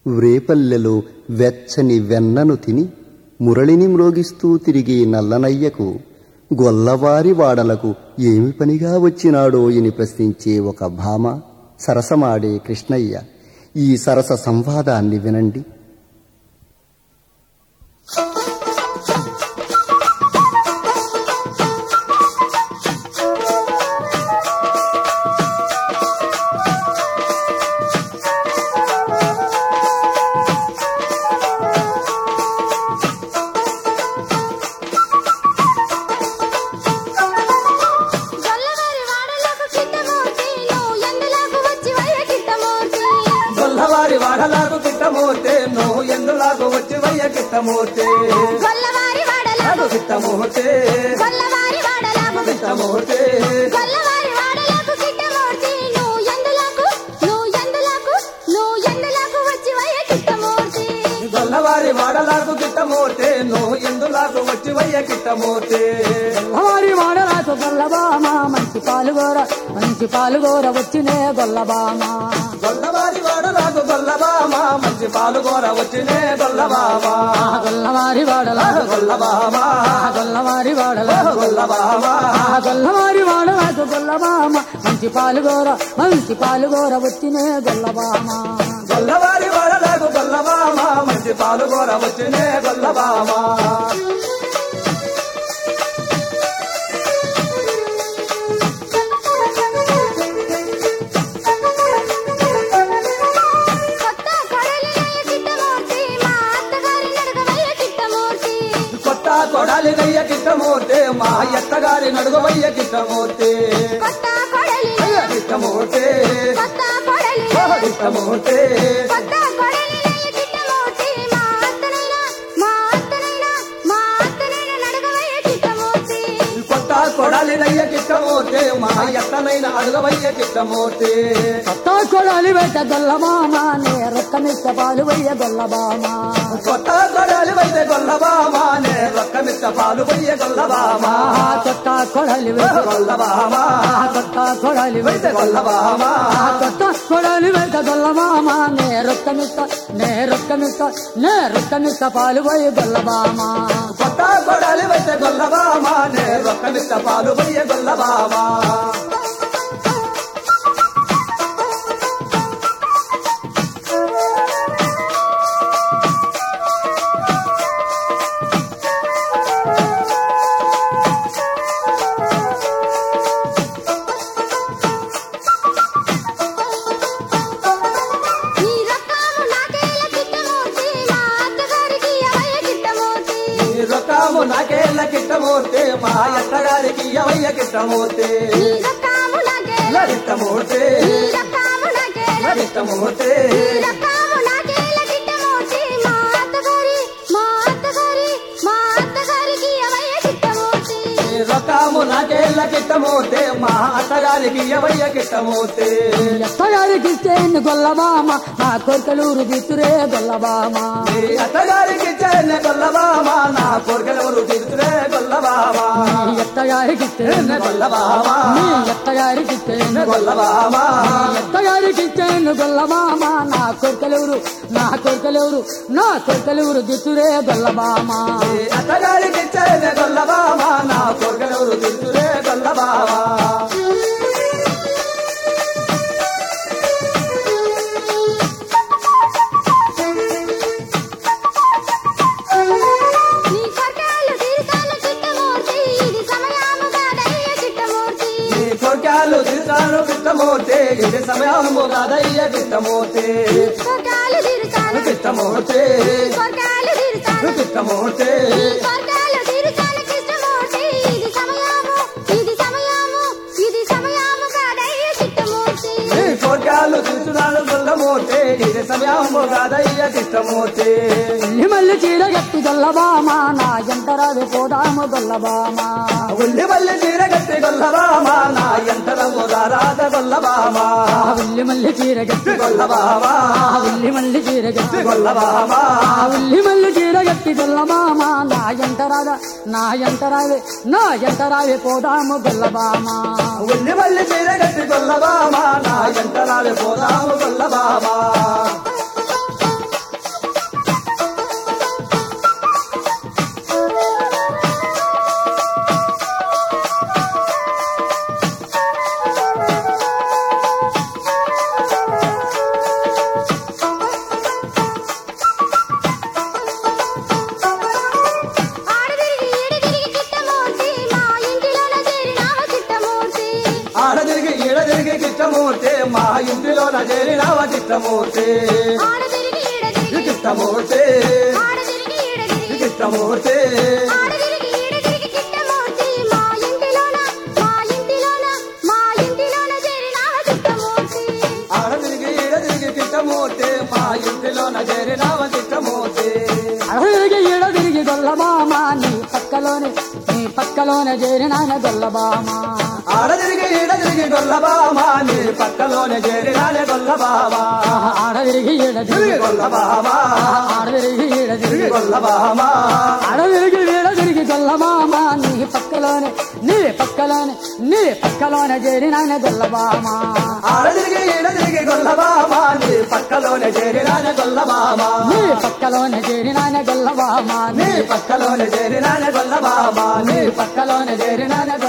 వ్రేపల్లెలో వెచ్చని వెన్నను తిని మురళిని మ్రోగిస్తూ తిరిగి నల్లనయ్యకు గొల్లవారి వాడలకు ఏమి పనిగా వచ్చినాడో అని ప్రశ్నించే ఒక భామ సరసమాడే కృష్ణయ్య ఈ సరస సంవాదాన్ని వినండి గొల్లవారి వాడలకు కిట్టమూర్తి నువ్వు ఎందులకు వచ్చి వయ్య కిట్టమూర్తి గొల్లవారి వాడలాగు కిట్టమూర్తే నువ్వు ఎందులాగు వచ్చి వయ్య కిట్టమూర్తే గొల్లవారి వాడలకు కిట్టమూర్తే గొల్లవారి వాడలకు కిట్టమూర్తే గొల్లవారి వాడలకు కిట్టమూర్తి నువ్వు ఎందులకు నువ్వు ఎందులకు నువ్వు ఎందులకు వచ్చి వయ్య కిట్టమూర్తి గొల్లవారి వాడలాగు కిట్టమూర్తే నువ్వు ఎందులాగు వచ్చి వయ్య కిట్టమూర్తే గొల్లవారి వాడరాకు గొల్లబామ మంచి పాలుగోర మంచి పాలుగోర వచ్చినే గొల్లబామ గొల్లవారి వాడలాగు గొల్లబామ మంచి పాలుగోర వచ్చినే గొల్లబామ ఆ గొల్లవారి వాడలా గొల్లబామ ఆ గొల్లవారి వాడలా గొల్లబామ ఆ గొల్లవారి వాడరాకు గొల్లబామ మంచి పాలుగోర మంచి పాలుగోర వచ్చినే గొల్లబామ గొల్లవారి వాడలాగు గొల్లబామ మంచి పాలుగోర వచ్చినే గొల్లబామ కొత్త కొడలినయ్య కిట్టమూర్తి మా అత్తగారి నడక వయ్య కిట్టమూర్తి కొత్త కొడాలి నయ్య కిట్టమూర్తి మా ఎత్తగారి నడుగవయ్య కిట్టమూర్తి కొత్త కొడలి కిట్టమూర్తి కొత్త కొడలి కిట్టమూర్తి కొత్త కొడలినయ్య కిట్టమూర్తి మా అత్తనైనా మా అత్తనైనా మా అత్తనైనా నడకవయ్య కిట్టమూర్తి కొత్త కొడాలి నయ్య కిట్టమూర్తి మా ఎత్తనైన అడుగవయ్య కిట్టమూర్తి కొత్త కొడాలి వెంట గొల్లబామ నే రొక్కమిచ్చ పాలు వయ్య గొల్లబామ కొత్త కొడాలి వైద్య గొల్లబామ నే రొక్కమిత్త పాలు వయ్య గొల్లబామ ఆ కొత్త కొడాలి వెంట గొల్లబామ ఆ కొత్త కొడాలి వైద్య వెంట గొల్లబామ ఆ కొత్త కొడాలి వెంట గొల్లబామ నే రొక్కమిచ్చ నే రొక్కమిచ్చ నే రొక్కమిచ్చ పాలు వయ్య గొల్లబామ కొత్త కొడాలి వైద్య గొల్లబామ నే రొక్కమిత్త పాలు వయ్య గొల్లబామ ఈ రకాము నాకేల కిట్టమూర్తి మా అత్తగారికి అవయ్య కిట్టమూర్తి ఈ రొక్కము నాకేళ్ళ కిట్టమూర్తి మా ఎత్తగారికి ఎవయ్య కిట్టమూర్తి ఈ రకాము నాకేల కిట్టమూర్తి ఈ రకాము నాకేల కిట్టమూర్తి ఈ రకాము నాకేల కిట్టమూర్తి మా అత్తగారి మా అత్తగారి మా అత్తగారికి అవయ్య కిట్టమూర్తి ఈ రొక్కము నాకేళ్ళ కిట్టమూర్తి మా అత్తగారికి ఎవయ్య కిట్టమూర్తి ఎత్తగారికి ఇచ్చేయండి గొల్లబామ నా కోరికలూరు బిత్తురే గొల్లబామ ఈ అత్తగారికి చెన్నె గొల్లబామ నా కోరికలెవరు తీర్చురే గొల్లబామ నీ ఎత్తగారికి ఇచ్చేయండి గొల్లబామ నీ ఎత్తగారికి ఇచ్చేయండి గొల్లబామ నీ ఎత్తగారికి ఇచ్చేయండి గొల్లబామ నా కోరికలూరు నా కోరికలూరు నా కోరికలూరు దిత్తురే గొల్లబామ ఈ అత్తగారికి చెన్నె గొల్లబామ నా కోరికలెవరు తీర్చురే గొల్లబామ నీ కొరకాలు తీర్చాను కిట్టమూర్తి ఇది సమయాము కాదయ్య కిట్టమూర్తి నీ కోరికలు తీర్చాను కిట్టమూర్తి ఇది సమయము కాదయ్య కిట్టమూర్తి కొరకాలు తీర్చాను కిట్టమూర్తి కొరకాలు తీర్చాను కిట్టమూర్తి కొరకాలు తీర్చాను కిట్టమూర్తి ఇది సమయాము ఇది సమయాము ఇది సమయాము కాదయ్య కిట్టమూర్తి నీ కోరికలు తీర్చున్నాను గొల్లమూర్తి ఇది సమయము కాదయ్య కిట్టమూర్తి మల్లి మల్లి చీర గట్టి గొల్లబామ నా ఎంతరాది పోదాము గొల్లబామ ఉల్లి మల్లి చీర కట్టి గొల్లబామ నా ఎంత రంగు రాధ గొల్లబామ ఆ ఉల్లి మల్లి చీర గట్టి గొల్లబామ ఆ ఉల్లి మల్లి చీర గట్టి గొల్లబామ ఆ ఉల్లి మల్లి చీర గట్టి గొల్లబామ నా ఎంతరాద నా ఎంతరావే నా ఎంతరావే పోదాము గొల్లబామ ఉల్లి మల్లి చీర కట్టి గొల్లబామ నా ఎంత రాలి పోదాము గొల్లబామ కిట్టమూర్తి మా ఇంటిలోన చేరినావ కిట్టమూర్తి ఆడ తిరిగి ఈడ తిరిగి కిట్టమూర్తి ఆడ తిరిగి ఈడ తిరిగి కిట్టమూర్తి ఆడ తిరిగి ఈడ తిరిగి కిట్టమూర్తి మా ఇంటిలోన మా ఇంటిలోన మా ఇంటిలోన చేరినావ కిట్టమూర్తి ఆడ తిరిగి ఈడ తిరిగి కిట్టమూర్తి మా ఇంటిలోన చేరినావ కిట్టమూర్తి అడవికి ఈడ తిరిగి గొల్లబామ నీ పక్కలోనే నీ పక్కలోనే చేరినాయన గొల్లబామ ఆడ తిరిగి ఈడ తిరిగి గొల్లబామా నీ పక్కలోనే చేరినానే గొల్లబామా ఆడ తిరిగి ఈడ తిరిగి తిరిగి గొల్లబామా ఆడ తిరిగి ఈడ తిరిగి తిరిగి గొల్లబామా ఆడ తిరిగి ఈడ తిరిగి గొల్లబామ నీ పక్కలోనే నీ పక్కలోనే నీ పక్కలోనే చేరినాయన గొల్లబామ ఆడ తిరిగి ఈడ తిరిగి గొల్లబామా నీ పక్కలోనే చేరినానే గొల్లబామా నీ పక్కలోనే చేరినాయన గొల్లబామ నీ పక్కలోనే చేరినానే గొల్లబామా నీ నీ పక్కలోనే చేరినాయన